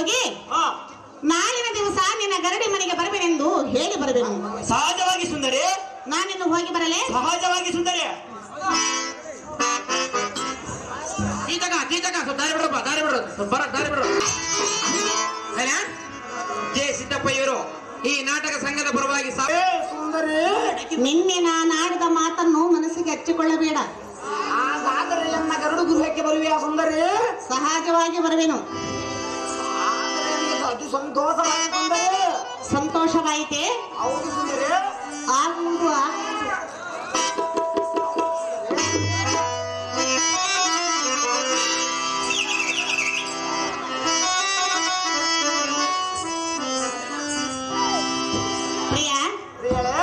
ಹೋಗಿ ಹಾ ನಾಳಿನ ದಿವಸ ನಿನ್ನ ಗರಡಿ ಮನೆಗೆ ಬರಬೇನೆಂದು ಹೇಳಿ ಬರಬೇಕು ಸಹಜವಾಗಿ ಸುಂದರಿ ನಾನಿನ್ನು ಹೋಗಿ ಬರಲೇ ಸಹಜವಾಗಿ ಸುಂದರಿ ಕೀಚಕ ಕೀಚಕ ಸ್ವಲ್ಪ ದಾರಿ ಬಿಡ್ರಪ್ಪ ದಾರಿ ಬಿಡ್ರು ಸ್ವಲ್ಪ ಬರ ದಾರಿ ಬಿಡ್ರು ಏನ ಜೆ ಸಿದ್ದಪ್ಪ ಇವರು ಈ ನಾಟಕ ಸಂಘದ ಪರವಾಗಿ ಸಾ- ಸುಂದರಿ ನಿನ್ನೆ ನಾನಾಡಿದ ಮಾತನ್ನು ಮನಸ್ಸಿಗೆ ಹಚ್ಚಿಕೊಳ್ಳಬೇಡ ಹಾಗಾದರೆ ನನ್ನ ಗರುಡು ಗೃಹಕ್ಕೆ ಬರುವೆಯಾ ಸುಂದರಿ ಸಹಜವಾಗಿ ಬರುವೆನು ಆದರೆ ನಿನಗೆ ಅತಿ ಸಂತೋಷವಾಗಿದೆ ಸುಂದರಿ ಸಂತೋಷವಾಯಿತೆ ಹೌದು ಸುಂದರಿ ಆಗುವುದು ಆ- ಪ್ರಿಯ ಪ್ರಿಯಳೇ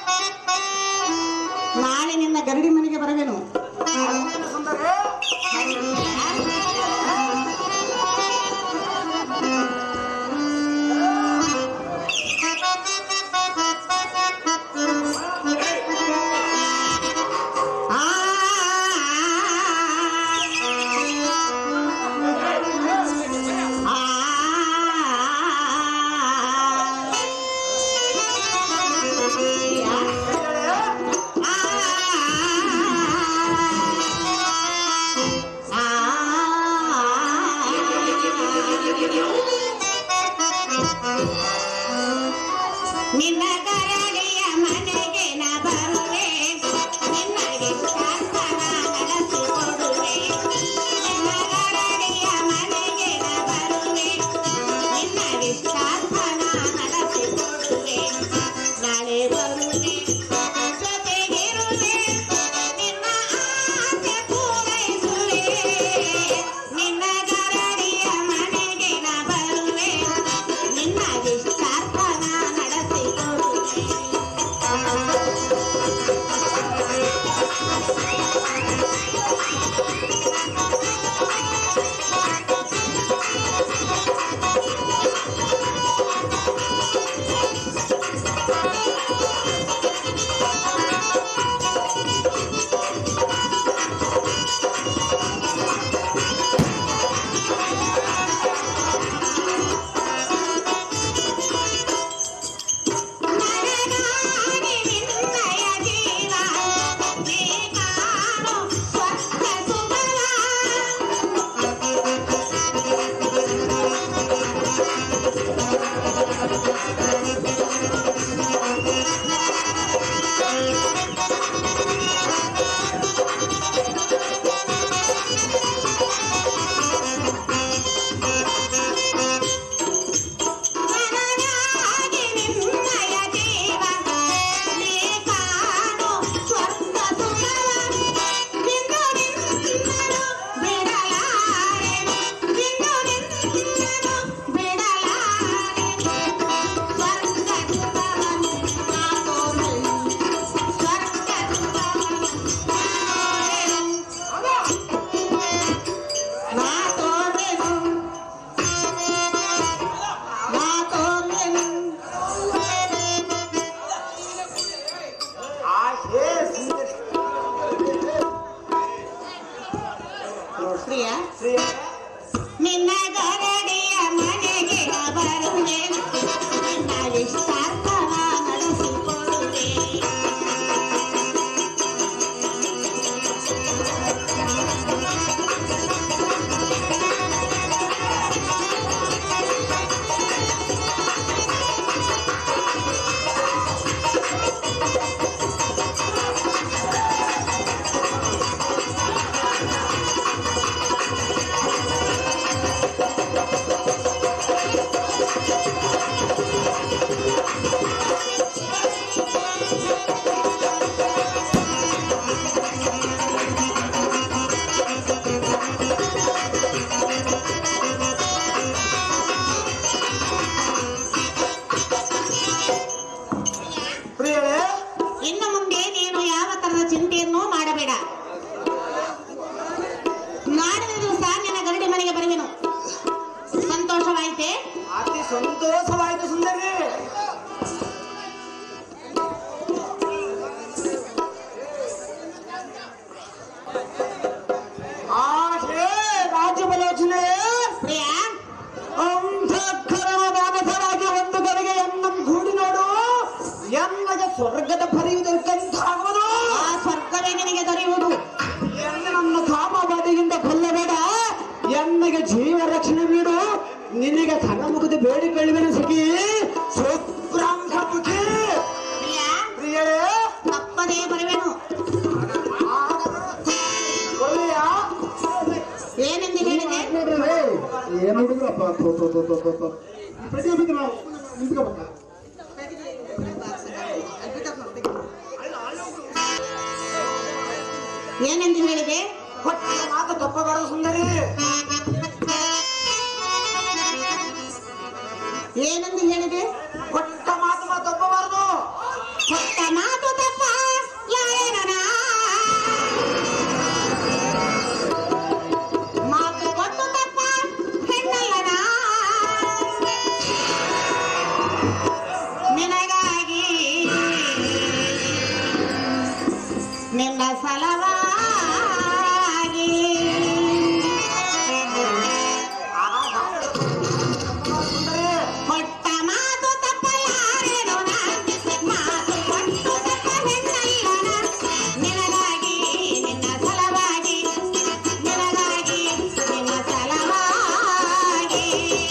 ನಾಳೆ ನಿನ್ನ ಗರಡಿ ಮನೆಗೆ ಬರಬೇನು ಹೌದೇನು ಸುಂದರಿ ಆ ನಿನ್ನ ಕರಡಿಯ ಮನೆಗೆ ನ ಬರುವೆ ನಿನ್ನಗೆ ಶಾಸನ ನಡೆಸಿಕೊಡುವೆ ನಿನ್ನ ಕರಡಿಯ ಮನೆಗೆ ನ ಬರುವೆ ನಿನ್ನಗೆ ಶಾಸನ ನಡೆಸಿಕೊಡುವೆ ನಾಳೆ ಬರುವೆ ಜೊತೆಗಿರುವೆ ನಿನ್ನ ಆಸೆ ಪೂರೈಸುವೆ ನಿನ್ನ ಗರಡಿಯ ಮನೆಗೆ ನ ಬರುವೆ ನಿನ್ನಗೆ ಶಾಸನ ನಡೆಸಿಕೊಡುವೆ ನನಗಾಗಿ ನಿನ್ನಯ ಜೀವ ನೀ ಕಾಣು ಸ್ವರ್ಗ ಸುಖವ ನನಗಾಗಿ ನಿನ್ನಯ ಜೀವ ನೀ ಕಾಣು ಸ್ವರ್ಗ ಸುಖವ ಬಿಂದು ನಿನ್ನನು ಬಿಡಲಾರೆನು ಬಿಂದು ನಿನ್ನನು ಬಿಡಲಾರೆನು ಸ್ವರ್ಗ ಸುಖವನ್ನು ಕಾತೋರೆನು ಸ್ವರ್ಗ ಸುಖವನ್ನು ಕಾತೋರೆನು ಮಾತೋರೆನು ಆ ಹೇ ಸುಂದರಿ ಪ್ರಿಯ ಪ್ರಿಯಳೇ ನಿನ್ನ ಗರಡಿಯ ಮನೆಗೆ ಬರುವೆ ನಿನ್ನ ವಿಶ್ವಾಸವ ನಡೆಸಿಕೊಡುವೆ ಪ್ರಿಯಳೇ ಇನ್ನು ಮುಂದೆ ನೀನು ಯಾವ ತರದ ಚಿಂತೆಯನ್ನು ಮಾಡಬೇಡ ನಾಡಿನ ದಿವಸ ನಿನ್ನ ಗರಡಿ ಮನೆಗೆ ಬರುವೆನು ಸಂತೋಷವಾಯಿತೆ ಅತಿ ಸಂತೋಷವಾಯಿತು ಸುಂದರಿ ಆ ಹೇ ರಾಜಬಲೋಚನೆ ಪ್ರಿಯ ಅಂಥ ಸ್ವರ್ಗದ ಪರಿಯುವುದಕ್ಕಂತಾಗುವುದು ಆ ಸ್ವರ್ಗವೇ ನಿನಗೆ ದೊರೆಯುವುದು ಎನ್ನ ನನ್ನ ಕಾಮವಾದಿಯಿಂದ ಕೊಲ್ಲಬೇಡ ಎನ್ನಗೆ ಜೀವ ರಕ್ಷಣೆ ನೀಡು ನಿನಗೆ ತಗ ಮುಗಿದು ಬೇಡಿಕೊಳ್ಳುವೆನು ಸಖಿ ಶುಭ್ರಾಂಶ ಮುಖಿ ಪ್ರಿಯ ಪ್ರಿಯರೇ ತಪ್ಪದೇ ಬರುವೆನು ಒಳ್ಳೆಯ ಏನೆಂದು ಹೇಳಿದೆ ಏನು ಹುಡುಗರಪ್ಪ ಥು, ಥು, ಥು, ಥು, ಥು, ಥು. ಪ್ರತಿಯೊಬ್ಬರಿಗೆ ನಾವು ನಿಂತ್ಕೋಬೇಕ ಏನೆಂದು ಹೇಳಿದೆ ಹೊಟ್ಟೆ ಮಾತು ತಪ್ಪಬಾರದು ಸುಂದರಿ ಏನೆಂದು ಹೇಳಿದೆ ಹೊಟ್ಟ ಮಾತು ಮಾತು ತಪ್ಪಬಾರದು ಕೊಟ್ಟ ಮಾತು ತಪ್ಪ ಲಾಯನನ ಮಾತು ಕೊಟ್ಟು ತಪ್ಪ ಹೆಣ್ಣಲ್ಲನ ನಿನಗಾಗಿ ನಿನ್ನ ಸಲವಾಗಿ ಸುಂದರಿ ಕೊಟ್ಟ ಮಾತು ತಪ್ಪಲಾರೆನು ನಾ. ಮಾತು ಕೊಟ್ಟು ತಪ್ಪ ಹೆಣ್ಣಲ್ಲನ. ನಿನಗಾಗಿ ನಿನ್ನ ಸಲವಾಗಿ ನಿನಗಾಗಿ ನಿನ್ನ ಸಲವಾಗಿ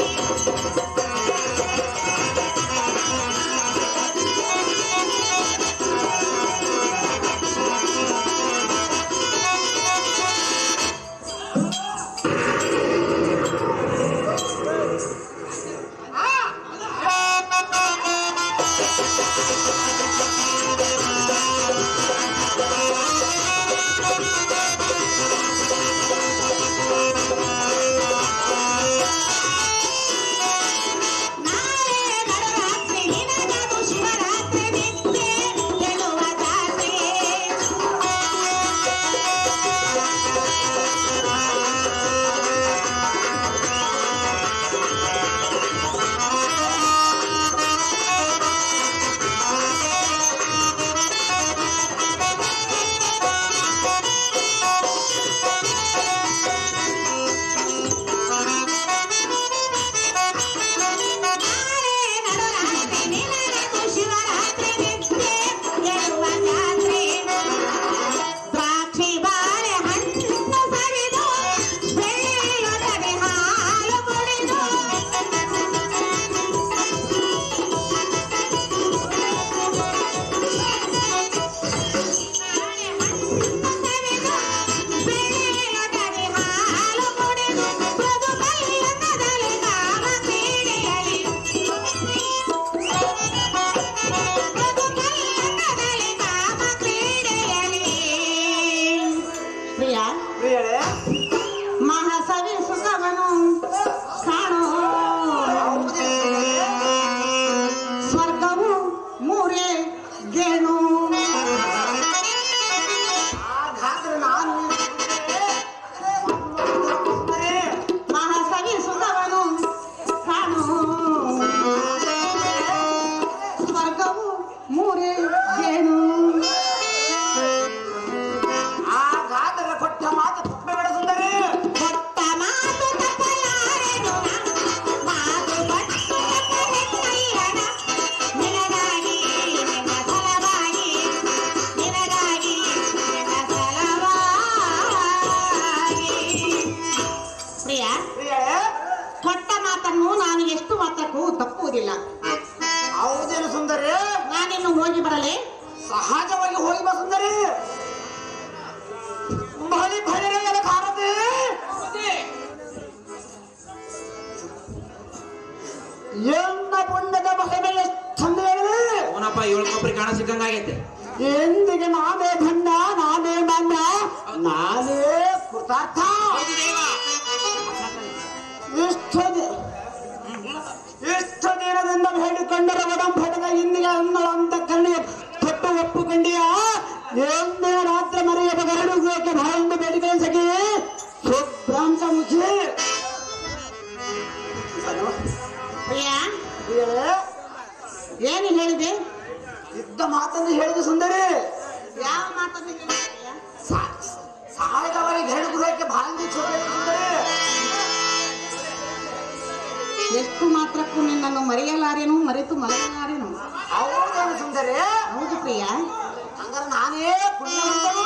ನಾಳೆ ನಡರಾತ್ರಿ ನಿನಗದು ಶಿವರಾತ್ರಿ ನಿತ್ಯ ಗೆಲುವ ಜಾತ್ರೆ ನಾಳೆ ನಡರಾತ್ರಿ ನಿನಗದು ಶಿವರಾತ್ರಿ ನಿತ್ಯ ಗೆಲುವ ಜಾತ್ರೆ ದ್ರಾಕ್ಷಿ ಬಾಳೆ ಹಣ್ಣು ಸವಿದು ಬೆಳ್ಳಿಯೊಡನೆ ಹಾಲು ಕುಡಿದು ಬೆಳ್ಳಿಯೊಡನೆ ಹಾಲು ಕುಡಿದು ಮೃದು ಕೈಯೊಂದದಲ್ಲಿ ಕಾಮ ಕ್ರೀಡೆಯಲಿ ಮೃದು ಕೈಯೊಂದದಲ್ಲಿ ಕಾಮ ಕ್ರೀಡೆಯಲಿ ಪ್ರಿಯ ಪ್ರಿಯರೇ ಮಹಾಸವಿ ಸುಖವನು ಕಾಣೋ ಸ್ವರ್ಗವು ಮೂರೇ ಗೇಣು ಹಾಗಾದ್ರೆ ನಾನು ಸುಂದರಿ ಮಹಾಸವಿ ಸುಖವನು ಕಾಣೋ ಸ್ವರ್ಗವು ಮೂರೇ ಗೇಣು ಹಾಗಾದ್ರೆ ಕೊಟ್ಟ ಮಾತು ತಪ್ಪಬೇಡ ಸುಂದರಿ ಕೊಟ್ಟ ಮಾತು ತಪ್ಪಲಾರೆನು ನಾ. ಮಾತು ಕೊಟ್ಟು ತಪ್ಪ ಹೆಣ್ಣಯ್ಯನ. ನಿನಗಾಗಿ ನಿನ್ನ ಸಲವಾಗಿ ನಿನಗಾಗಿ ನಿನ್ನ ಸಲವಾಗಿ ಪ್ರಿಯ ಪ್ರಿಯರೇ ಕೊಟ್ಟ ಮಾತನ್ನು ನಾನು ಎಷ್ಟು ಮಾತ್ರಕ್ಕೂ ತಪ್ಪುವುದಿಲ್ಲ ಹೌದೇನು ಸುಂದರಿ ನಾನಿನ್ನು ಹೋಗಿ ಬರಲೇ ಸಹಜವಾಗಿ ಹೋಗಿ ಬಾ ಸುಂದರಿ ಬಲಿ ಭೈರವ ಭಾರತಿ ಎನ್ನ ಪುಣ್ಯದ ಮಹಿಮೆ ಎಷ್ಟಂದ್ರೆ ಅವನಪ್ಪ ಏಳು ಕೊಬ್ಬರಿ ಕಾಣ ಸಿಕ್ಕಂಗಾಗೈತೆ ಎಂದಿಗೆ ನಾನೇ ಭಂಡ ನಾನೇ ಮಂಡ ನಾನೇ ಕೃತಾರ್ಥ ಹೌದು ದೇವ ಇಷ್ಟು ದಿ- ಇಷ್ಟು ದಿನದಿಂದ ಬೇಡಿಕೊಂಡರ ಒಡಂಬಡಿದ ಇಂದಿಗೆ ಅನ್ನುವಂತ ಕರ್ಣಿಯ ತೊಟ್ಟು ಒಪ್ಪುಕೊಂಡಿಯ ಎಂದೇ ರಾತ್ರಿ ಮರೆಯದ ಗರಡು ಗೋಕೆ ಬಾಯಿಂದ ಬೇಡಿಕೆ ಸಖಿ ಶುಭ್ರಾಂಶ ಮುಖಿ ಪ್ರಿಯ ಪ್ರಿಯರೇ, ಏನು ಹೇಳಿದೆ ಇದ್ದ ಮಾತನ್ನು ಹೇಳಿದ ಸುಂದರಿ ಯಾವ ಮಾತನ್ನು ಹೇಳಿದೆ ಪ್ರಿಯ? ಸಾ- ಸಹಾಯದವರಿಗೆ ಹೇಳು ಗೃಹಕ್ಕೆ ಬಾಯಿಂದ ಸುಂದರಿ ಎಷ್ಟು ಮಾತ್ರಕ್ಕೂ ನಿನ್ನನ್ನು ಮರೆಯಲಾರೆನು ಮರೆತು ಮರೆಯಲಾರೆನು ಹೌದೇನು ಸುಂದರಿ ಹೌದು ಪ್ರಿಯ ಹಂಗಾರೆ ನಾನೇ ಪುಣ್ಯವಂತನು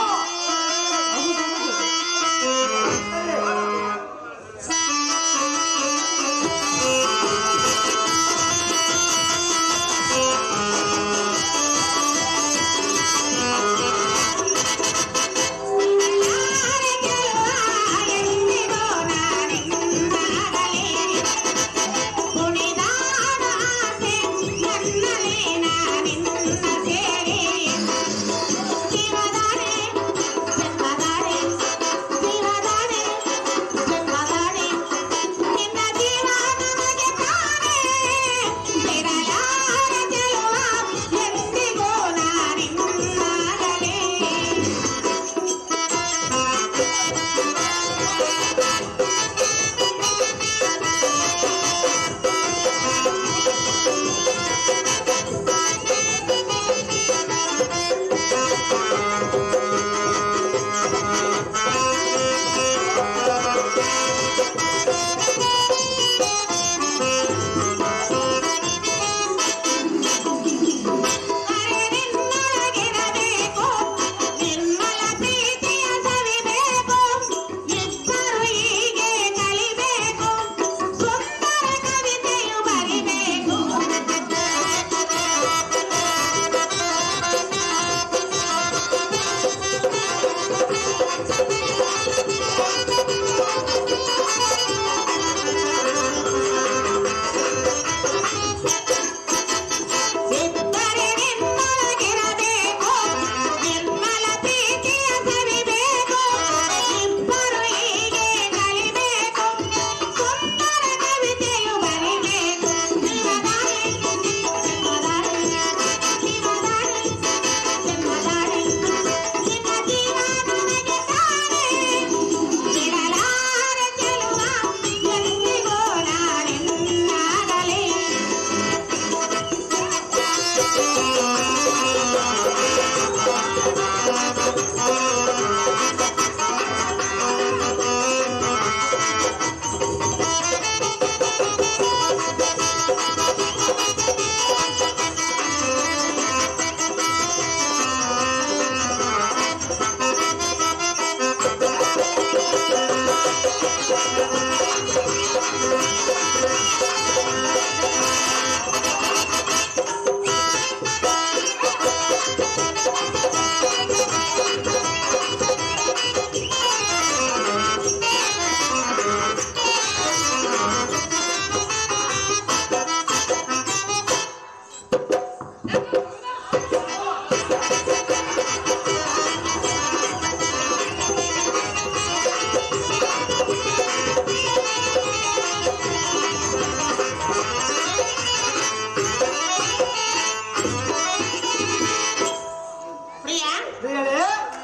ಪ್ರಿಯ ಹೇಳಿ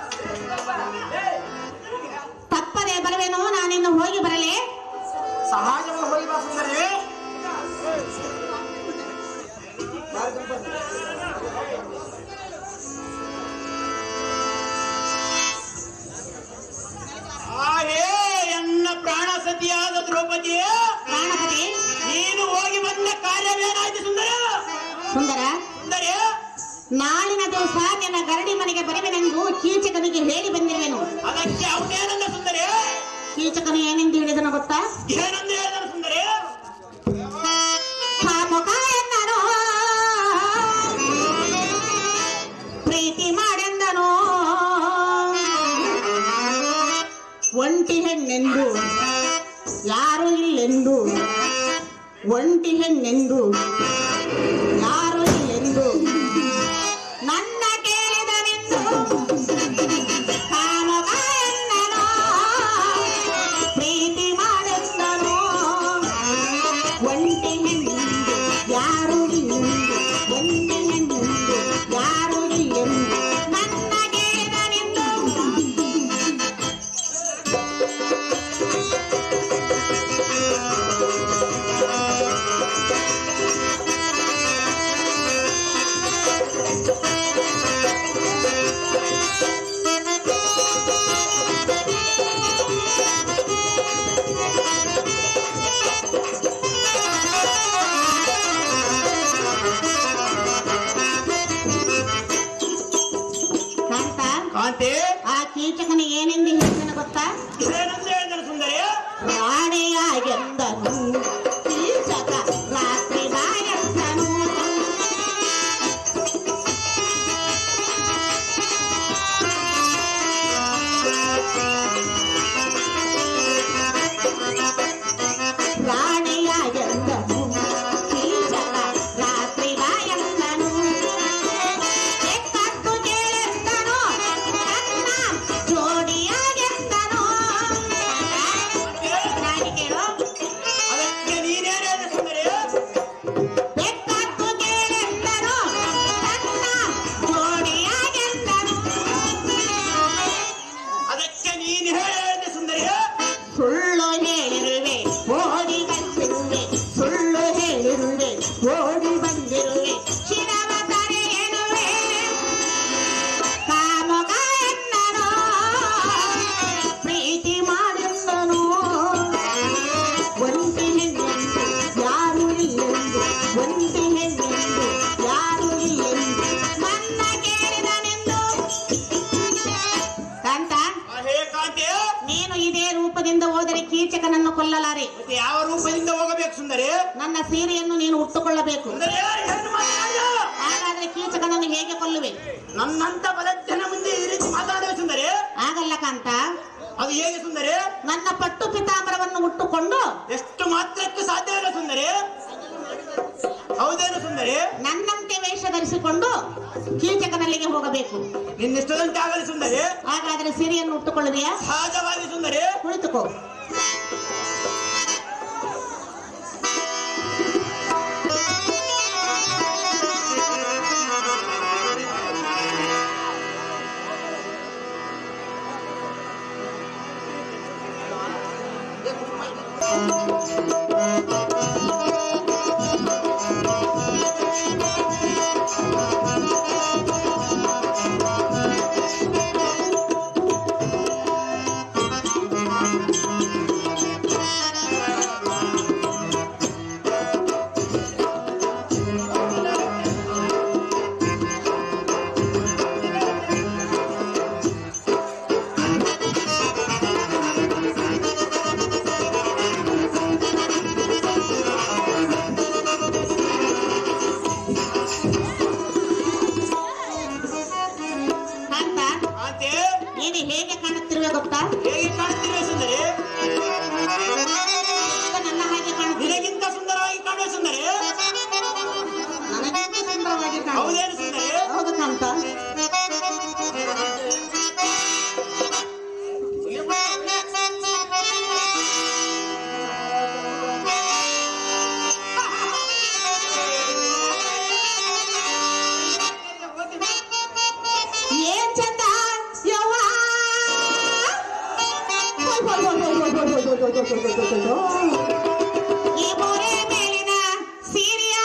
ತಪ್ಪದೆ ಬರುವೆನು ನಾನಿನ್ನು ಹೋಗಿ ಬರಲೇ ಸಮಾಜವನ್ನು ಹೋಗಿ ಬಾ ಸುಂದರಿ ಆಹೇ ಎನ್ನ ಪ್ರಾಣ ಸತಿಯಾದ ದ್ರೌಪದಿ ಪ್ರಾಣಪತಿ ನೀನು ಹೋಗಿ ಬಂದ ಕಾರ್ಯವೇನಾಯ್ತು ಸುಂದರ ಸುಂದರ ಸುಂದರಿ ನಾಳಿನ ದಿವಸ ನಿನ್ನ ಗರಡಿ ಮನೆಗೆ ಬರುವೆನೆಂದು ಕೀಚಕನಿಗೆ ಹೇಳಿ ಬಂದಿರುವೆನು ಅದಕ್ಕೆ ಅವನೇನಂದ ಸುಂದರಿ ಕೀಚಕನು ಏನೆಂದು ಹೇಳಿದನು ಗೊತ್ತಾ ಏನಂದ ಹೇಳಿದನು ಸುಂದರಿ ಕಾಮುಕ ಎಂದನು ಪ್ರೀತಿ ಮಾಡೆಂದನು ಒಂಟಿ ಹೆಣ್ಣೆಂದು ಯಾರು ಇಲ್ಲೆಂದು ಒಂಟಿ ಹೆಣ್ಣೆಂದು ಯಾರು ಇಲ್ಲೆಂದು ನನ್ನ ಕೇಳಿದನೆಂದು ಕಾಮುಕ ಎಂದನು ಪ್ರೀತಿ ಮಾಡೆಂದನು ಒಂಟಿ ಹೆಣ್ಣು ಯಾರು ಇಲ್ಲೆಂದು ಒಂಟಿ ಹೆಣ್ಣು ಯಾರು ಇಲ್ಲೆಂದು ನನ್ನ ಕೇಳಿದನೆಂದು ಆ ಕಾಂತಿ ಆ ಕೀಚಕನಿಗೆ ಏನೆಂದು ಹೇಳ್ತಾನೆ ಗೊತ್ತಾ ಏನಂತ ಹೇಳಿದರು ಸುಂದರಿ ರಾಣಿಯಾಗೆಂದನು ಕೀಚಕ ರಾತ್ರಿ ಬಾಯಂದನು ರಾಣಿಯಾಗೆಂದನು ಕೀಚಕ ರಾತ್ರಿ ಬಾಯಂದನು ಎಕ್ಕತ್ತು ಕೇಳೆಂದನು ನನ್ನ ಜೋಡಿಯಾಗೆಂದನು ರಾಣಿ ಕೇಳು ಅದಕ್ಕೆ ನೀನೇನು ಹೇಳಿದೆ ಸುಂದರಿ ಬೆಕ್ಕತ್ತು ಕೇಳೆಂದನು ನನ್ನ ಜೋಡಿಯಾಗೆಂದನು ಅದಕ್ಕೆ ನೀನು ಹೇಳಿದೆ ಸುಂದರಿ ಸುಳ್ಳು ಹೇಳಿರುವೆ ಓಡಿ ಬಂದಿರುವೆ ಸುಳ್ಳು ಹೇಳಿರುವೆ ಓಡಿ ಬಂದಿರುವೆ ಶಿರವ ತರೆಯರುವೆ ಕಾಮುಕ ಎನ್ನನು ಪ್ರೀತಿ ಮಾಡಿದ್ದನು ಒಂಟಿ ಹೆಣ್ಣೆಂದು ಯಾರು ಇಲ್ಲೆಂದು ಒಂಟಿ ಹೆಣ್ಣೆಂದು ಯಾರು ಇಲ್ಲೆಂದು ನನ್ನ ಕೇಳಿದನೆಂದು ಕಾಂತ ಆ, ಹೇ ಕಾಂತಿ ನೀನು ಇದೇ ರೂಪದಿಂದ ಹೋದರೆ ಕೀಚಕನನ್ನು ಕೊಲ್ಲಲಾರೆ ಮತ್ತೆ ಯಾವ ರೂಪದಿಂದ ಹೋಗಬೇಕು ಸುಂದರಿ ನನ್ನ ಸೀರೆಯನ್ನು ನೀನು ಉಟ್ಟುಕೊಳ್ಳಬೇಕು ಸುಂದರಿ ಏನು ಮಾತಾಡ ಹಾಗಾದ್ರೆ ಕೀಚಕನನ್ನು ಹೇಗೆ ಕೊಲ್ಲುವೆ ನನ್ನಂತ ಬಲಜ್ಜನ ಮುಂದೆ ಈ ರೀತಿ ಮಾತಾಡುವೆ ಸುಂದರಿ ಆಗಲ್ಲ ಕಾಂತ ಅದು ಹೇಗೆ ಸುಂದರಿ ನನ್ನ ಪಟ್ಟು ಪಿತಾಂಬರವನ್ನು ಉಟ್ಟುಕೊಂಡು ಎಷ್ಟು ಮಾತ್ರಕ್ಕೆ ಸಾಧ್ಯವಿಲ್ಲ ಸುಂದರಿ ಹೌದೇನು ಸುಂದರಿ ನನ್ನಂತೆ ವೇಷ ಧರಿಸಿಕೊಂಡು ಕೀಚಕನಲ್ಲಿಗೆ ಹೋಗಬೇಕು ನಿನ್ನಿಷ್ಟದಂತೆ ಆಗಲಿ ಸುಂದರಿ ಹಾಗಾದ್ರೆ ಸೀರೆಯನ್ನು ಉಟ್ಟುಕೊಳ್ಳುವೆಯಾ ಸಹಜವಾಗಿ ಸುಂದರಿ ಕುಳಿತುಕೋ ಕಾಂತ ಕಾಂತಿ ನೀನು ಹೇಗೆ ಕಾಣುತ್ತಿರುವೆ ಗೊತ್ತಾ ಹೇಗೆ ಕಾಣುತ್ತಿರುವೆ ಸುಂದರಿ ಈಗ ನನ್ನ ಹಾಗೆ ಕಾಣುತ್ತಿರುವೆ ನಿನಗಿಂತ ಸುಂದರವಾಗಿ ಕಾಣುವೆ ಸುಂದರಿ ನನಗಿಂತ ಸುಂದರವಾಗಿ ಕಾಣುತ್ತಿರುವೆ ಹೌದೇನು ಸುಂದರಿ ಹೌದು ಕಾಂತ ಏನ್ ಚಂದ ಯವ್ವ ಈ ಬೋರೆ ಮೇಲಿನ ಸೀರೆಯ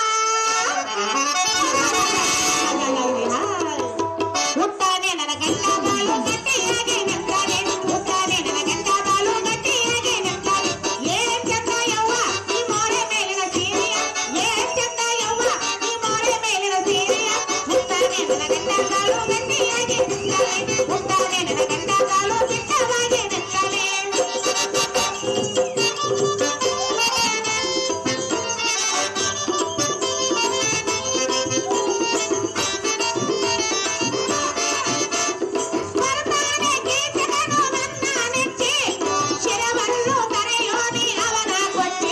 ಹುಟ್ಟಾನೆ ನನ್ನ ಗಂಡ ಬಾಳು ಗಟ್ಟಿಯಾಗಿ ನಿಂತಾನೆ ಹುಟ್ಟಾನೆ ನನ್ನ ಗಂಡ ಬಾಳು ಗಟ್ಟಿಯಾಗಿ ನಿಂತಾನೆ ಏನ್ ಚಂದ ಯವ್ವ ಈ ಮೋರೆ ಮೇಲಿನ ಸೀರೆಯ ಏನ್ ಚಂದ ಯವ್ವ ಈ ಮೋರೆ ಮೇಲಿನ ಸೀರೆಯ ಹುಟ್ಟಾನೆ ನನ್ನ ಗಂಡ ಬಾಳು ಗಟ್ಟಿಯಾಗಿ ನಿಂತಾನೆ ಹುಟ್ಟಾನೆ ನನ್ನ ಗಂಡ ಬಾಳು ಬಿಟ್ಟವಾಗಿ ನಿಂತಾನೆ ಬರ್ತಾನೆ ಕೀಚಕನು ನನ್ನ ನೆಚ್ಚಿ, ಶಿರವನ್ನು ತರೆಯೋನಿ ಅವನ ಕೊಚ್ಚಿ.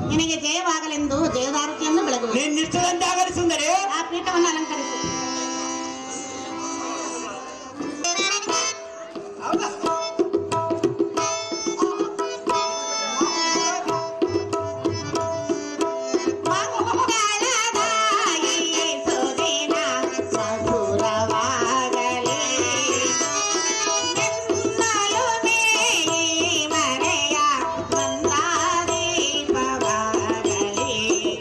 ನಿನಗೆ ಜಯವಾಗಲೆಂದು ಜಯದಾರತಿಯನ್ನು ಬೆಳಗುವೆ ನೀನ್ ನಿಷ್ಠದಂತೆ ಆಗಲಿ ಸುಂದರಿ ಆ ಪೀಠವನ್ನು ಅಲಂಕರಿಸು ಮಂಗಳದಾಯಿ ಸುದಿನ ಮಧುರವಾಗಲಿ ಎನ್ನಲು ಮೇಯಿ ಮರೆಯ ಮಂದಾದೀಪವಾಗಲಿ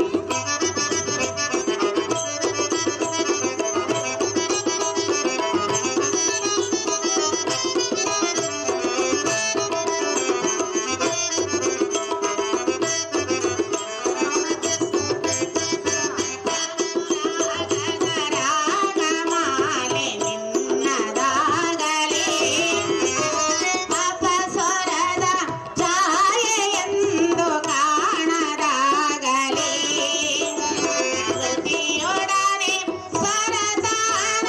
ರಾಗಮಾಲೆ ನಿನ್ನದಾಗಲಿ ಅಪಸ್ವರದ ಛಾಯೆಯೆಂದು ಕಾಣದಾಗಲಿ ಕೃತಿಯೊಡನೆ ಸ್ವರತಾನ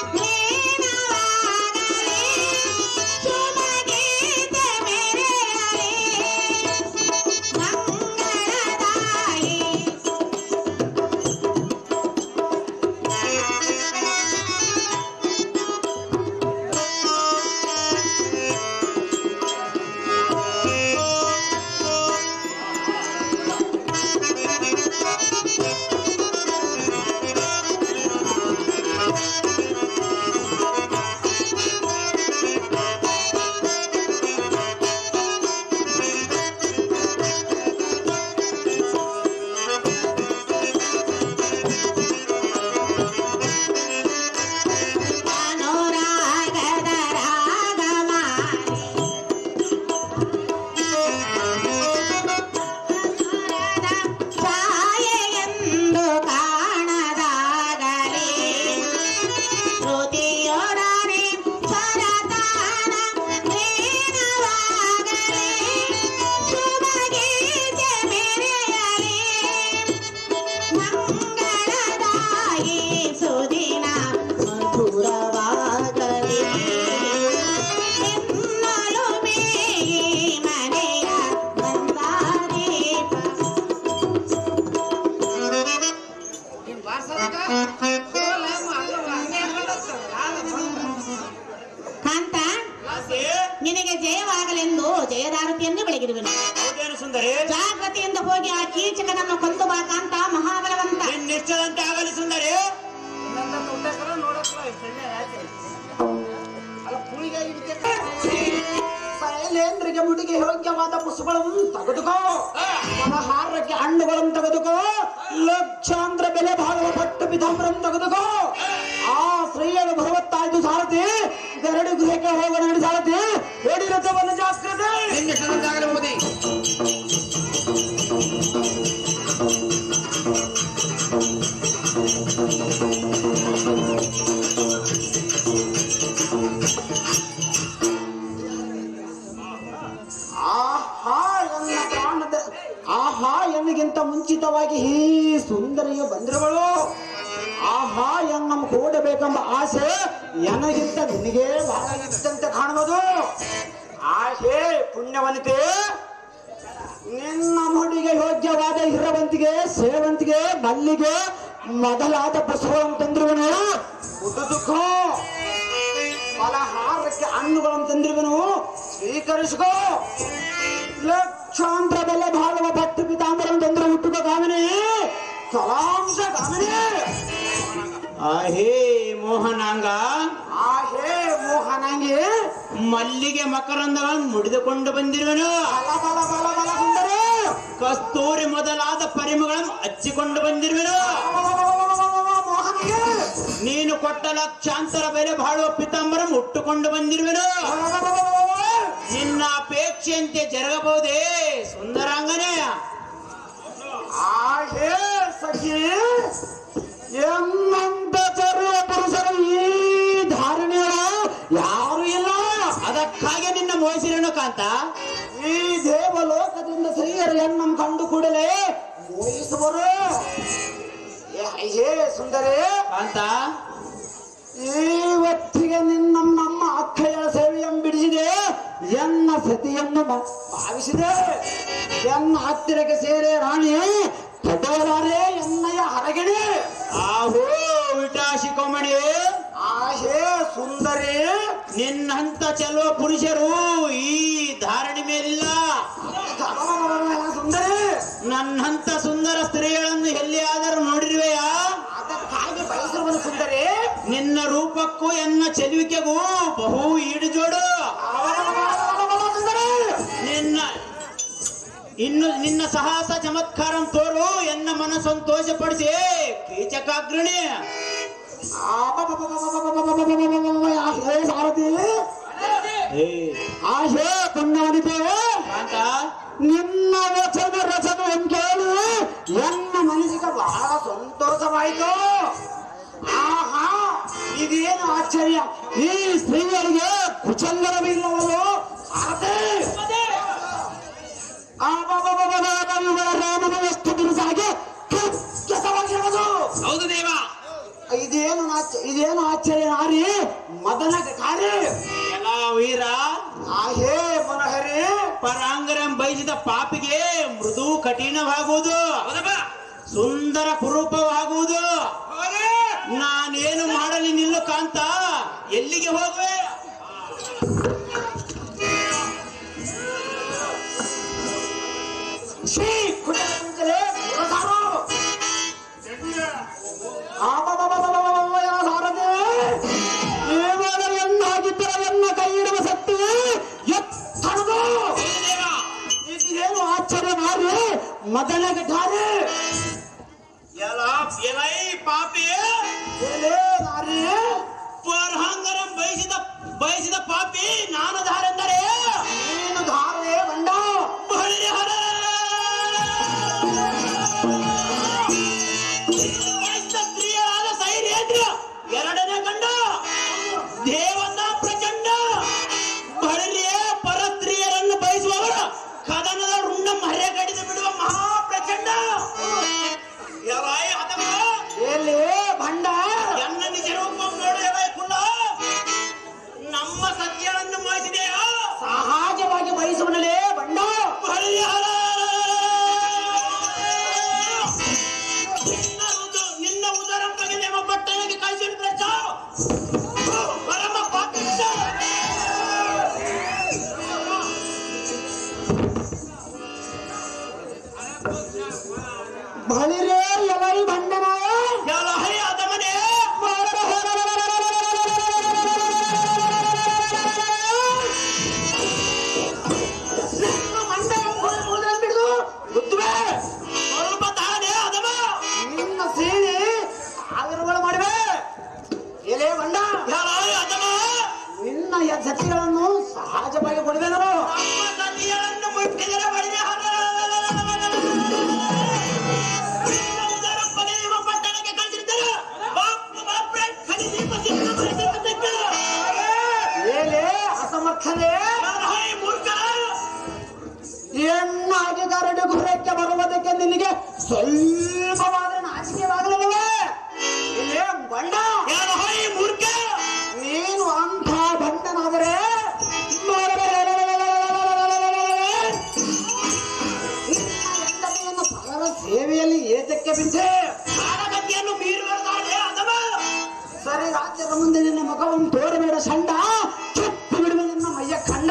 ಲೀನವಾಗಲಿ ಶುಭಗೀತೆ ಮೆರೆಯಲಿ ಮಂಗಳದಾಯಿ ಅನುರಾಗದ ರಾಗಮಾಲೆ ಸ್ವರದ ಛಾಯೆಯೆಂದು ಕಾಣದಾಗಲಿ ಶ್ರುತಿಯೊಡನೆ ಸ್ವರತಾನ ಲೀನವಾಗಲಿ ಶುಭಗೀತೆ ಮೆರೆಯಲಿ ಮಂಗಳದಾಯಿ ಸುದಿನ ಮಧುರವಾಗಲಿ ಎನ್ನಲು ಮೇಯಿ ಮನೆಯ ಮಂದಾದೀಪ ಕಾಂತ ನಿನಗೆ ಜಯವಾಗಲೆಂದು ಜಯದಾರತಿಯನ್ನು ಬೆಳಗಿರುವೆನು ಹೌದೇನು ಸುಂದರಿ ಜಾಗ್ರತೆಯಿಂದ ಹೋಗಿ ಆ ಕೀಚಕನನ್ನು ಕೊಂದು ಬಾ ಕಾಂತ ಮಹಾಬಲವಂತ ನೀನ್ ನಿಷ್ಠದಂತೆ ಆಗಲಿ ಸುಂದರಿ ಶೈಲೇಂದ್ರಿಗೆ ಮುಡಿಗೆ ಯೋಗ್ಯವಾದ ಪುಷ್ಪಗಳನ್ನು ತೆಗೆದುಕೋ ಮನಹಾರಕ್ಕೆ ಹಣ್ಣುಗಳನ್ನು ತೆಗೆದುಕೋ ಲಕ್ಷಾಂತರ ಬೆಲೆ ಬಾಳುವ ಪಟ್ಟು ಪಿತಾಂಬರನ್ನು ತೆಗೆದುಕೋ ಆ ಶ್ರೀಯರ ಭಗವತ್ತಾಯ್ತು ಸಾರಥಿ ಗರಡು ಗೃಹಕ್ಕೆ ಹೋಗುವ ನಡಿ ಸಾರಥಿ ಓಡಿ ರಥವನ್ನು ಜಾಸ್ಕೃತಿ ನಿನ್ನ ನಿಷ್ಠದಂತೆ ಆಗಲಿ ಮೋದಿ ಆಹಾ ಎನ್ನ ಪ್ರಾಣದ ಆಹಾ ಎನ್ನಿಗಿಂತ ಮುಂಚಿತವಾಗಿ ಈ ಸುಂದರಿಯು ಬಂದಿರುವಳು ಆಹಾ ಎನ್ನ ಕೂಡಬೇಕೆಂಬ ಆಸೆ ನನಗಿಂತ ನಿನಗೆ ಬಹಳ ಇದ್ದಂತೆ ಕಾಣುವುದು ಆಶೆ ಪುಣ್ಯವಂತೆ ನಿನ್ನ ಮುಡಿಗೆ ಯೋಗ್ಯವಾದ ಹಿರವಂತಿಗೆ ಸೇವಂತಿಗೆ ಮಲ್ಲಿಗೆ ಮೊದಲಾದ ಪಶುಗಳನ್ನು ತಂದಿರುವನು ಉದುಕೋ ಫಲಹಾರಕ್ಕೆ ಹಣ್ಣುಗಳನ್ನು ತಂದಿರುವನು ಸ್ವೀಕರಿಸಿಕೋ ಲಕ್ಷಾಂತರ ಬೆಲೆ ಬಾಳುವ ಭಕ್ತಿ ಪಿತಾಂಬರಂ ತಂದ್ರೆ ಹುಟ್ಟುಕ ಕಾಮನೆ ಕಲಾಂಶ ಕಾಮನೆ ಆಹೇ ಮೋಹನಾಂಗ ಆಹೇ ಮೋಹನಂಗೆ ಮಲ್ಲಿಗೆ ಮಕರಂದಗಳನ್ನು ಮುಡಿದುಕೊಂಡು ಬಂದಿರುವನು ಬಲ ಬಲ ಬಲ ಬಲ ಸುಂದರಿ ಕಸ್ತೂರಿ ಮೊದಲಾದ ಪರಿಮಗಳನ್ನು ಹಚ್ಚಿಕೊಂಡು ಬಂದಿರುವೆನು ಮೋಹನಿಗೆ ನೀನು ಕೊಟ್ಟ ಲಕ್ಷಾಂತರ ಬೆಲೆ ಬಾಳುವ ಪಿತಾಂಬರ ಮುಟ್ಟುಕೊಂಡು ಬಂದಿರುವೆನು ನಿನ್ನ ಅಪೇಕ್ಷೆಯಂತೆ ಜರಗಬಹುದೇ ಸುಂದರಾಂಗನೇ ಆಹೇ ಸಖಿ ಎನ್ನಂತ ಚರ್ಯ ಪುರುಷರು ಈ ಧಾರಣೆಯ ಯಾರು ಇಲ್ಲ ಅದಕ್ಕಾಗಿ ನಿನ್ನ ಮೋಸಿರನು ಕಾಂತ ಈ ದೇವಲೋಕದಿಂದ ಸ್ತ್ರೀಯರು ಹೆಣ್ಣನ್ನು ಕಂಡು ಕೂಡಲೇ ಮೋಹಿಸುವರು ಏ- ಹೇ ಸುಂದರಿ ಕಾಂತ ಇವತ್ತಿಗೆ ನಿನ್ನ ನಮ್ಮ ಅಕ್ಕಯ್ಯ ಸೇವೆಯನ್ನು ಬಿಡಿಸಿದೆ ಎನ್ನ ಸತಿಯನ್ನು ಮ- ಭಾವಿಸಿದೆ ಎನ್ನ ಹತ್ತಿರಕ್ಕೆ ಸೇರೆ ರಾಣಿ ತಡವಲಾರೆ ಎನ್ನಯ ಹರಗಿಣಿ ಆಹೋ ವಿಟಾಶಿ ಕೊಮಣಿ ಆಶೆ ಸುಂದರಿ ನಿನ್ನಂತ ಚಲೋ ಪುರುಷರು ಈ ಧಾರಣಿ ಮೇಲಿಲ್ಲ ಸುಂದರಿ ನನ್ನಂತ ಸುಂದರ ಸ್ತ್ರೀಗಳನ್ನು ಎಲ್ಲಿಯಾದರೂ ನೋಡಿರುವೆಯಾ ಅದಕ್ಕಾಗಿ ಬಯಸಿರುವನು ಸುಂದರಿ ನಿನ್ನ ರೂಪಕ್ಕೂ ಎನ್ನ ಚೆಲುವಿಕೆಗೂ ಬಹು ಈಡುಜೋಡು ಸುಂದರಿ ನಿನ್ನ ಇನ್ನು ನಿನ್ನ ಸಾಹಸ ಚಮತ್ಕಾರಂ ತೋರು ಎನ್ನ ಮನ ಸಂತೋಷಪಡಿಸಿ ಕೀಚಕಾಗ್ರಣಿ ಆಶೆ ಸಾರಥಿ ಏ ಆಶೆ ಪುಣ್ಯವನಿತೆ ಕಾಂತ ನಿನ್ನ ವಚನ ರಚನ ಕೇಳಿ ಎನ್ನ ಮನಸ್ಸಿಗೆ ಬಹಳ ಸಂತೋಷವಾಯಿತು ಆಹಾ ಇದೇನು ಆಶ್ಚರ್ಯ ಈ ಸ್ತ್ರೀಯರಿಗೆ ಕುಚಲ್ಲರವಿಲ್ಲವಲ್ಲೋ ಸಾರಥಿ ಆಬಾಬಾಬಾಬಾಬಾಬಾಬಾ ರಾಮನ ಎಷ್ಟು ದಿನಸಾಗಿ ಕೆಟ್ಟವಾಗಿರುವುದು ಹೌದು ದೇವ ಇದೇನು ಆಶ್ಚ- ಇದೇನು ಆಶ್ಚರ್ಯ ನಾರಿ ಮದನ ಕಾರ್ಯ ಎಲ್ಲ ವೀರ ಆಹೇ ಮನಹರಿ ಪರಾಂಗರಂ ಬಯಸಿದ ಪಾಪಿಗೆ ಮೃದು ಕಠಿಣವಾಗುವುದು ಹೌದಪ್ಪ ಸುಂದರ ಕುರೂಪವಾಗುವುದು ನಾನೇನು ಮಾಡಲಿ ನಿಲ್ಲು ಕಾಂತ ಎಲ್ಲಿಗೆ ಹೋಗುವೆ ಶ್ರೀ ಕುಟುಂಬಲೇ ಸಾರು ಆಬಾಬಾಬಾಬಾಬಾಬಾ ಯಾವ ಸಾರದೆ ಇವಾಗ ಎನ್ನಾಗಿದ್ದರೆ ಎನ್ನ ಕೈ ಇಡುವ ಶಕ್ತಿ ಎತ್ತಣದು ಹೌದು ದೇವ ಇದೇನು ಆಶ್ಚರ್ಯ ಮಾರಿ ಮದನ ಗಠಾರಿ ಎಲ ಎಲೈ ಪಾಪಿ ಏಲೇ ನಾರಿ ಪರಾಂಗರಂ ಬಯಸಿದ ಬಯಸಿದ ಪಾಪಿ ನಾನು ಧಾರೆಂದರೆ ನೀನು ಧಾರೆ ಬಂಡ ಬಳಿಹರ ಸ್ತ್ರೀಯರಾದ ಸೈರೇಂದ್ರ ಎರಡನೇ ಗಂಡ ದೇವನ ಪ್ರಚಂಡ ಬಳಿರಿಯೇ ಪರ ಸ್ತ್ರೀಯರನ್ನು ಬಯಸುವವರ ಕದನದ ರುಂಡ ಮರೆ ಕಡಿದು ಬಿಡುವ ಮಹಾಪ್ರಚಂಡ ಎಲಾಯಿ ಹತಮ ಏಲೇ ಬಂಡ ಎನ್ನ ನಿಜ ರೂಪ ನೋಡು ಎಲಾಯಿ ಕುಳ್ಳ ನಮ್ಮ ಸತ್ಯಗಳನ್ನು ಮೋಸಿದೆಯಾ ಸಹಜವಾಗಿ ಬಯಸುವನಲೇ ಬಂಡ ಹರಿಹರ ನಿನ್ನ ಉದ- ನಿನ್ನ ಉದರ ಬಗ್ಗೆ ನಿಮ್ಮ ಪಟ್ಟಣಕ್ಕೆ ಕಳಿಸಿದ್ರೆ ಪರಮ ಪಾಪಿಷ್ಠ. ಬಳಿರೇ ಎಲೈ ಬಂಡನಾಯ ಎಲಹೈ ಅದಮನೆ ನಿನ್ನ ಮಂಡ ಮುದ್ರೆ ಬಿಡು ಗುತ್ತುವೆ ಸ್ವಲ್ಪ ತಾನೇ ಅದಮ ನಿನ್ನ ಸೇನೆ ಆಗಿರುಗಳು ಮಾಡಿವೆ ಎಲೆ ಬಂಡ ಎಲಹೈ ಅದಮ ನಿನ್ನ ಸತಿಗಳನ್ನು ಸಹಜವಾಗಿ ಕೊಡುವೆ ನಾನು ನಮ್ಮ ಸತಿಯನ್ನು ಮುಟ್ಟಿದರೆ ಬಳಿಹರ ನಿನ್ನ ಉದರ ಬಗ್ಗೆ ನಿಮ್ಮ ಪಟ್ಟಣಕ್ಕೆ ಕಳಿಸಿರ್ತಾರೆ ಬಾಪ್ ಬಾಪ್ರೆ ಖರೀದಿ ಸಿಕ್ಕ ಬಳಿಸಿರ್ತಕ್ಕೆ ಏಲೆ ಅಸಮರ್ಥನೆ ಎಲಹೈ ಮೂರ್ಖ ಹೆಣ್ಣಾಗಿ ಗರಡು ಗುರಕ್ಕೆ ಬರುವುದಕ್ಕೆ ನಿನಗೆ ಸ್ವಲ್ಪವಾದ ನಾಚಿಕೆವಾಗಲಿಲ್ಲವೇ ಇಲ್ಲೇ ಬಂಡ ಎಲಹೈ ಮೂರ್ಖ ನೀನು ಅಂಥ ಬಂಡನಾದರೆ ಹೆಂಡತಿಯನ್ನು ಪರರ ಸೇವೆಯಲ್ಲಿ ಏತಕ್ಕೆ ಬಿದ್ದೆ ಕಾಲಗತಿಯನ್ನು ಮೀರುವದಾಳೆ ಅದಮ ಸರಿ ರಾಜ್ಯದ ಮುಂದೆ ನಿನ್ನ ಮುಖವನ್ನು ತೋರಬೇಡ ಸಂಡ ಚುಪ್ಪಿ ಬಿಡುವೆ ನಿನ್ನ ಮೈಯ ಖಂಡ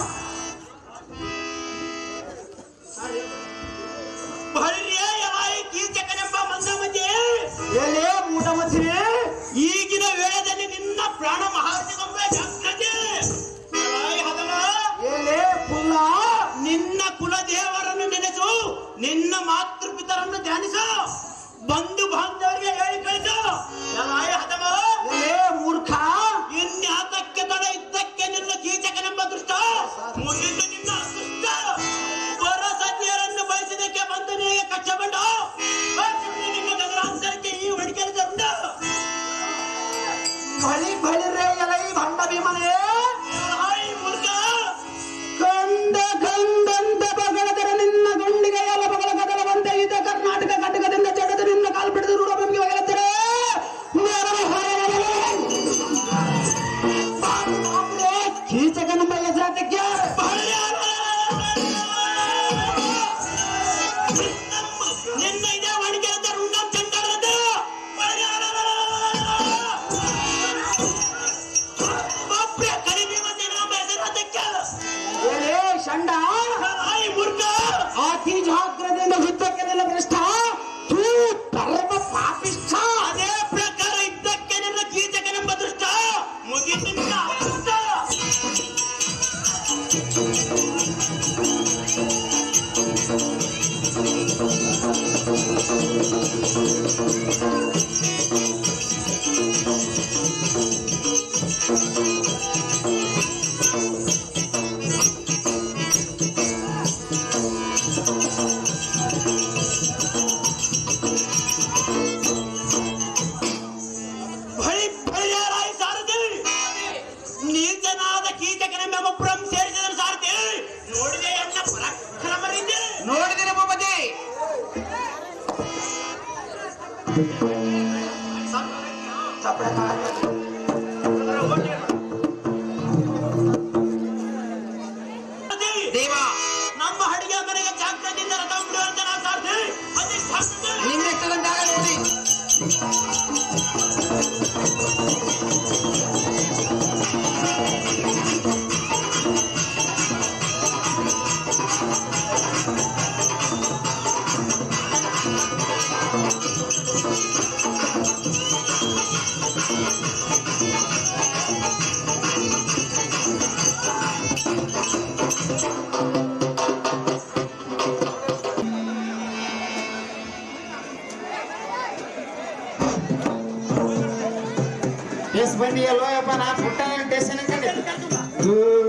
ಬಳ್ಳಿಯೇ ಎಲಾಯಿ ಕೀಚಕನೆಂಬ ಮಂದಮತಿ ಎಲೆ ಊಟ ಮಚ್ಚಿರಿ ಈಗಿನ ವೇಳೆಯಲ್ಲಿ ನಿನ್ನ ಪ್ರಾಣ ಮಹಾರ್ಜಗೊಂಬೆ ಜಾಗ್ರತೆ ಎಲಾಯಿ ಹದಮ ಎಲೆ ಪುಲ್ಲ ನಿನ್ನ ಕುಲದೇವರನ್ನು ನೆನೆಸು ನಿನ್ನ ಮಾತೃಪಿತರನ್ನು ಧ್ಯಾನಿಸು ಬಂಧು ಬಾಂಧವರಿಗೆ ಹೇಳಿ ಕಳಿಸು ಎಲಾಯಿ ಹದಮ ಎಲೆ ಮೂರ್ಖ ಇನ್ಯಾತಕ್ಕೆ ತಡ ಇದ್ದಕ್ಕೆ ನಿನ್ನ ಕೀಚಕನೆಂಬ ದೃಷ್ಟ ಮುಗಿದು ನಿನ್ನ ಅದೃಷ್ಟ ಪರ ಸತ್ಯರನ್ನು ಬಯಸಿದಕ್ಕೆ ಬಂದು ನಿನಗೆ ಕಚ್ಚಬಂಡ ನಿನ್ನ ಗಗನಾಂತರಕ್ಕೆ ಈ ಹೊಡಿಕೆರದ ಉಂಡ ಬಳಿ ಬಳಿರೆ ಎಲೈ ಭಂಡ ಭೀಮನೇ ಹಾಯ್ ಮುರುಗ ಕಂಡ ಕಂದಂತ ಬಗಳದರ ನಿನ್ನ ಗುಂಡಿಗೆ ಎಲ್ಲ ಬಗಳ ಕದಲ ಬಂದೆ ಇದೆ ಕರ್ನಾಟಕ ಘಟಕದಿಂದ ಜಗದ ನಿನ್ನ ಕಾಲು ಬಿಡದು ರೂಢ ಬಂದಿಗೆ ಹೋಗಲತ್ತಾರೆ ಕೀಚಕನ ಹೆಸರಾಟಕ್ಕೆ ನಾಯಿ ಮೂರ್ಖ ಅತಿ ಜಾಗ್ರತೆಯಿಂದ ಯುದ್ಧಕ್ಕೆ ನಿಲ್ಲ ಭ್ರಷ್ಟ ತೂ ಪರಮ ಪಾಪಿಷ್ಠ ಅದೇ ಪ್ರಕಾರ ಇದ್ದಕ್ಕೆ ನಿನ್ನ ಕೀಚಕನೆಂಬ ದೃಷ್ಟ ಮುಗಿತು ನಿನ್ನ ಅದೃಷ್ಟ. ಬಳಿ ಬಳಿಯಾರಾಯಿ ಸಾರಥಿ ನೀಚನಾದ ಕೀಚಕನೆಂಬ ಪುರಂ ಸೇರಿಸಿದ ಸಾರಥಿ ನೋಡಿದೆ ಎನ್ನ ಪರಾಕ್ರಮ ರೀತಿ ನೋಡಿದಿರ ಭೂಪತಿ ಸಾರಥಿ, ದೇವ ನಮ್ಮ ಹಡಿಗೆ ಮನೆಗೆ ಜಾಗ್ರತೆಯಿಂದ ರಥ ಬಿಡುವಂತ ನಾ ಸಾರಥಿ ಅತಿ ಸಾರಥಿ. ನಿಮ್ಮೆಷ್ಟದಂತಾಗ ನೋಡಿ ಎಸ್ ಬಂದಿಯಲ್ಲೋ ಯಪ್ಪ ನಾ ಪುಟ್ಟ ಸ್ಟೇಷನ್ ಕಂಡೆ ¡Ay,